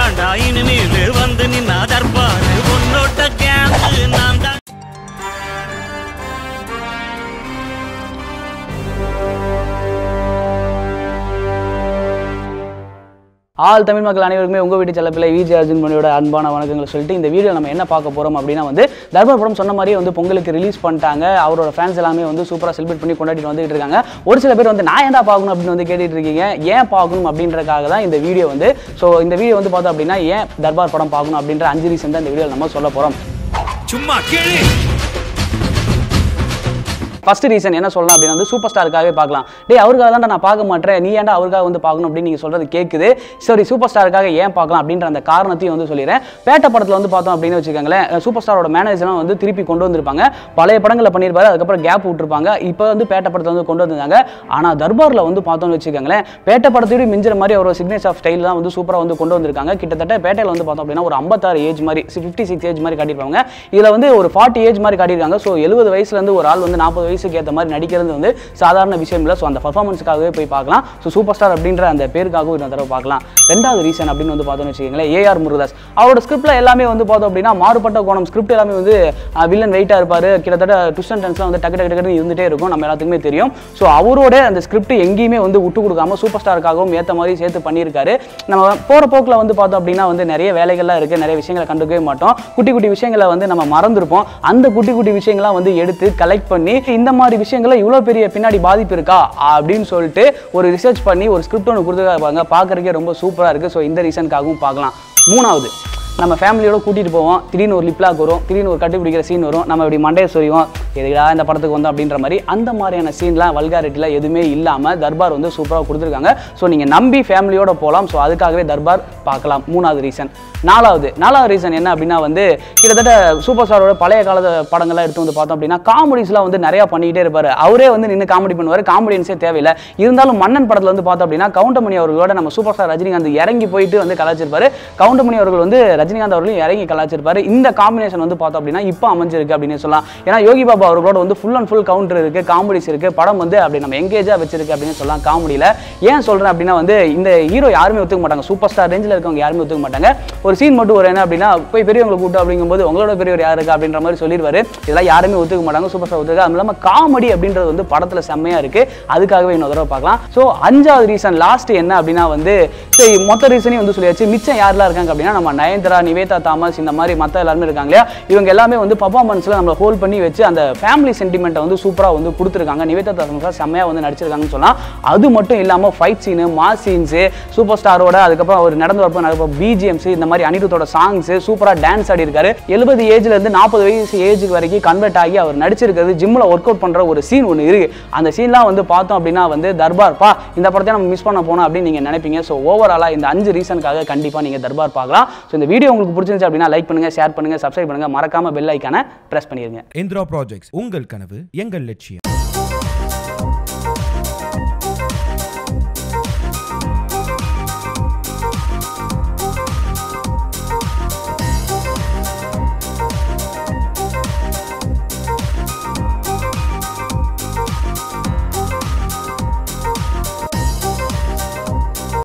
தாண்டா இனிமேல் வந்து நின்னா தர்பாரு உன்னோட்ட கேங்கு நான் தான் ஆல் தமிழ் மக்கள் அனைவருக்குமே உங்கள் வீட்டு செல்லப்பிள்ளை விஜய் அர்ஜுன் மணியோட அன்பான வணக்கங்களை சொல்லிட்டு இந்த வீடியோ நம்ம என்ன பார்க்க போகிறோம் அப்படின்னா வந்து தர்பார் படம் சொன்ன மாதிரியே வந்து பொங்கலுக்கு ரிலீஸ் பண்ணிட்டாங்க அவரோட ஃபேன்ஸ் எல்லாமே வந்து சூப்பராக செலிப்ரேட் பண்ணி கொண்டாடிட்டு வந்துட்டு இருக்காங்க ஒரு சில பேர் வந்து நான் ஏன்டா பார்க்கணும் அப்படின்னு வந்து கேட்டுட்டு இருக்கீங்க ஏன் பார்க்கணும் அப்படின்றக்காக தான் இந்த வீடியோ வந்து ஸோ இந்த வீடியோ வந்து பார்த்தோம் அப்படின்னா ஏன் தர்பார் படம் பார்க்கணும் அப்படின்ற அஞ்சு ரீசன் தான் இந்த வீடியோவில் நம்ம சொல்ல போகிறோம் சும்மா கேளு ஃபர்ஸ்ட் ரீசன் என்ன சொல்லலாம் அப்படின்னா வந்து சூப்பர் ஸ்டாருக்காகவே பார்க்கலாம் டேய் அவருக்காக தான் நான் பார்க்க மாட்டேன் நீ ஏன்டா அவருக்காக வந்து பார்க்கணும் அப்படின்னு நீங்கள் சொல்கிறது கேட்குது சரி சூப்பர் ஸ்டாருக்காக ஏன் பார்க்கலாம் அப்படின்ற அந்த காரணத்தையும் வந்து சொல்லிடுறேன் பேட்ட படத்தில் வந்து பார்த்தோம் அப்படின்னு வச்சுக்கோங்களேன் சூப்பர் ஸ்டாரோட மேனேஜர்லாம் வந்து திருப்பி கொண்டு வந்திருப்பாங்க பழைய படங்களை பண்ணியிருப்பாரு அதுக்கப்புறம் கேப் விட்டுருப்பாங்க இப்போ வந்து பேட்ட படத்தில் வந்து கொண்டு வந்திருந்தாங்க ஆனால் தர்பாரில் வந்து பார்த்தோம்னு வச்சுக்கோங்களேன் பேட்ட படத்தோட மிஞ்சிற மாதிரி ஒரு சிக்னேச்சர் ஆஃப் ஸ்டைல் தான் வந்து சூப்பராக வந்து கொண்டு வந்திருக்காங்க கிட்டத்தட்ட பேட்டையில் வந்து பார்த்தோம் அப்படின்னா ஒரு ஐம்பத்தாறு ஏஜ் மாதிரி ஃபிஃப்டி சிக்ஸ் ஏஜ் மாதிரி காட்டியிருப்பாங்க இதில் வந்து ஒரு ஃபார்ட்டி ஏஜ் மாதிரி காட்டியிருக்காங்க ஸோ எழுபது வயசுலேருந்து ஒரு ஆள் வந்து நாற்பது வயசுக்கு ஏற்ற மாதிரி நடிக்கிறது வந்து சாதாரண விஷயம் இல்லை ஸோ அந்த பர்ஃபார்மன்ஸ்க்காகவே போய் பார்க்கலாம் ஸோ சூப்பர் ஸ்டார் அப்படின்ற அந்த பேருக்காகவும் இன்னொரு தடவை பார்க்கலாம் ரெண்டாவது ரீசன் அப்படின்னு வந்து பார்த்தோம்னு வச்சுக்கோங்களேன் ஏஆர் முருகதாஸ் அவரோட ஸ்கிரிப்ட்ல எல்லாமே வந்து பார்த்தோம் அப்படின்னா மாறுபட்ட கோணம் ஸ்கிரிப்ட் எல்லாமே வந்து வில்லன் வெயிட்டாக இருப்பார் கிட்டத்தட்ட ட்விஸ்ட் அண்ட் டென்ஸ்லாம் வந்து டக்கு டக்கு டக்குன்னு இருந்துகிட்டே இருக்கும் நம்ம எல்லாத்துக்குமே தெரியும் ஸோ அவரோட அந்த ஸ்கிரிப்ட் எங்கேயுமே வந்து விட்டு கொடுக்காம சூப்பர் ஸ்டாருக்காகவும் ஏற்ற மாதிரி சேர்த்து பண்ணியிருக்காரு நம்ம போகிற போக்கில் வந்து பார்த்தோம் அப்படின்னா வந்து நிறைய வேலைகள்லாம் இருக்குது நிறைய விஷயங்களை கண்டுக்கவே மாட்டோம் குட்டி குட்டி விஷயங்களை வந்து நம்ம மறந்துருப்போம் அந்த குட்டி குட்டி விஷயங்கள்லாம் வந்து எடுத்து கலெக்ட் பண்ணி இந்த மாதிரி விஷயங்களை இவ்வளோ பெரிய பின்னாடி பாதிப்பு இருக்கா அப்படின்னு சொல்லிட்டு ஒரு ரிசர்ச் பண்ணி ஒரு ஸ்கிரிப்ட் ஒன்று கொடுத்துருக்காங்க பார்க்குறதுக்கே ரொம்ப சூப்பராக இருக்குது ஸோ இந்த ரீசனுக்காகவும் பார்க்கலாம் மூணாவது நம்ம ஃபேமிலியோட கூட்டிகிட்டு போவோம் திடீர்னு ஒரு லிப்லாக் வரும் திடீர்னு ஒரு கட்டி பிடிக்கிற சீன் வரும் நம்ம இப்படி மண்டையை சொரிவோம் எதுடா இந்த படத்துக்கு வந்தோம் அப்படின்ற மாதிரி அந்த மாதிரியான சீன்லாம் வல்காரிட்டிலாம் எதுவுமே இல்லாமல் தர்பார் வந்து சூப்பராக கொடுத்துருக்காங்க ஸோ நீங்கள் நம்பி ஃபேமிலியோட போகலாம் ஸோ அதுக்காகவே தர்பார் பார்க்கலாம் மூணாவது ரீசன் நாலாவது நாலாவது ரீசன் என்ன அப்படின்னா வந்து கிட்டத்தட்ட சூப்பர் ஸ்டாரோட பழைய காலத்து படங்கள்லாம் எடுத்து வந்து பார்த்தோம் அப்படின்னா காமெடிஸ்லாம் வந்து நிறையா பண்ணிக்கிட்டே இருப்பார் அவரே வந்து நின்று காமெடி பண்ணுவார் காமெடியன்ஸே தேவையில்லை இருந்தாலும் மன்னன் படத்தில் வந்து பார்த்தோம் அப்படின்னா கவுண்டமணி அவர்களோட நம்ம சூப்பர் ஸ்டார் ரஜினிகாந்த் இறங்கி போயிட்டு வந்து கலாச்சிருப்பாரு கவுண்டமணி அவர்கள் வந்து ரஜினிகாந்த் அவர்களும் இறங்கி கலாச்சிருப்பாரு இந்த காம்பினேஷன் வந்து பார்த்தோம் அப்படின்னா இப்போ அமைஞ்சிருக்கு அப்படின்னு சொல்லலாம் ஏன்னா யோகி பாபா அவர்களோட வந்து ஃபுல் அண்ட் ஃபுல் கவுண்டர் இருக்கு காமெடிஸ் இருக்கு படம் வந்து அப்படி நம்ம எங்கேஜாக வச்சிருக்கு அப்படின்னு சொல்லலாம் காமெடியில் ஏன் சொல்கிறேன் அப்படின்னா வந்து இந்த ஹீரோ யாருமே ஒத்துக்க மாட்டாங்க சூப்பர் ஸ்டார் ரேஞ்சில் இருக்கவங்க யாருமே ஒத்துக்க மாட்டாங்க ஒரு சீன் மட்டும் ஒரு என்ன அப்படின்னா போய் பெரியவங்களை கூட்டு அப்படிங்கும்போது உங்களோட பெரியவர் யாரு இருக்கா அப்படின்ற மாதிரி சொல்லிடுவாரு இதெல்லாம் யாருமே ஒத்துக்க மாட்டாங்க சூப்பர் ஸ்டார் ஒத்துக்க அது இல்லாமல் காமெடி அப்படின்றது வந்து படத்தில் செம்மையாக இருக்கு அதுக்காகவே இன்னொரு தடவை பார்க்கலாம் ஸோ அஞ்சாவது ரீசன் லாஸ்ட் என்ன அப்படின்னா வந்து சரி மொத்த ரீசனையும் வந்து சொல்லியாச்சு மிச்சம் யாரெல்லாம் இருக்காங்க அப்படின்னா நம்ம நயன்தரா நிவேதா தாமஸ் இந்த மாதிரி மற்ற எல்லாருமே இருக்காங்க இல்லையா இவங்க எல்லாமே வந்து பர்ஃபார்மன்ஸில் நம்மளை ஹோல்ட் பண்ணி வச்சு அந்த ஃபேமிலி சென்டிமெண்ட்டை வந்து சூப்பராக வந்து கொடுத்துருக்காங்க நிவேதா தாமஸ் செம்மையாக வந்து நடிச்சிருக்காங்கன்னு சொல்லலாம் அது மட்டும் இல்லாமல் fight scene mass scenes super ஸ்டாரோட அதுக்கப்புறம் அவர் நடந்து வரப்போ நடப்போ பிஜிஎம்ஸ் இந்த மாதிரி அனிருத்தோட சாங்ஸ் சூப்பராக டான்ஸ் ஆடி இருக்காரு எழுபது ஏஜ்ல இருந்து நாற்பது வயசு ஏஜுக்கு வரைக்கும் கன்வெர்ட் ஆகி அவர் நடிச்சிருக்கிறது ஜிம்மில் ஒர்க் அவுட் பண்ணுற ஒரு சீன் ஒன்று இருக்கு அந்த சீன்லாம் வந்து பார்த்தோம் அப்படின்னா வந்து தர்பார் பா இந்த படத்தை நம்ம மிஸ் பண்ண போனோம் அப்படின்னு நீங்கள் நினைப்பீங்க ஸோ ஓவராலாக இந்த அஞ்சு ரீசனுக்காக கண்டிப்பாக நீங்கள் தர்பார் பார்க்கலாம் ஸோ இந்த வீடியோ உங்களுக்கு பிடிச்சிருந்துச்சு அப்படின்னா லைக் பண்ணுங்க ஷேர் பண்ணுங்க சப்ஸ்கிரைப் பண்ணுங்க மறக்காம பெல் ஐக்கான பிரஸ் பண்ணிருங்க இந்திரா ப்ராஜெக்ட்ஸ் உங்கள் கனவு எங்கள் லட்சியம்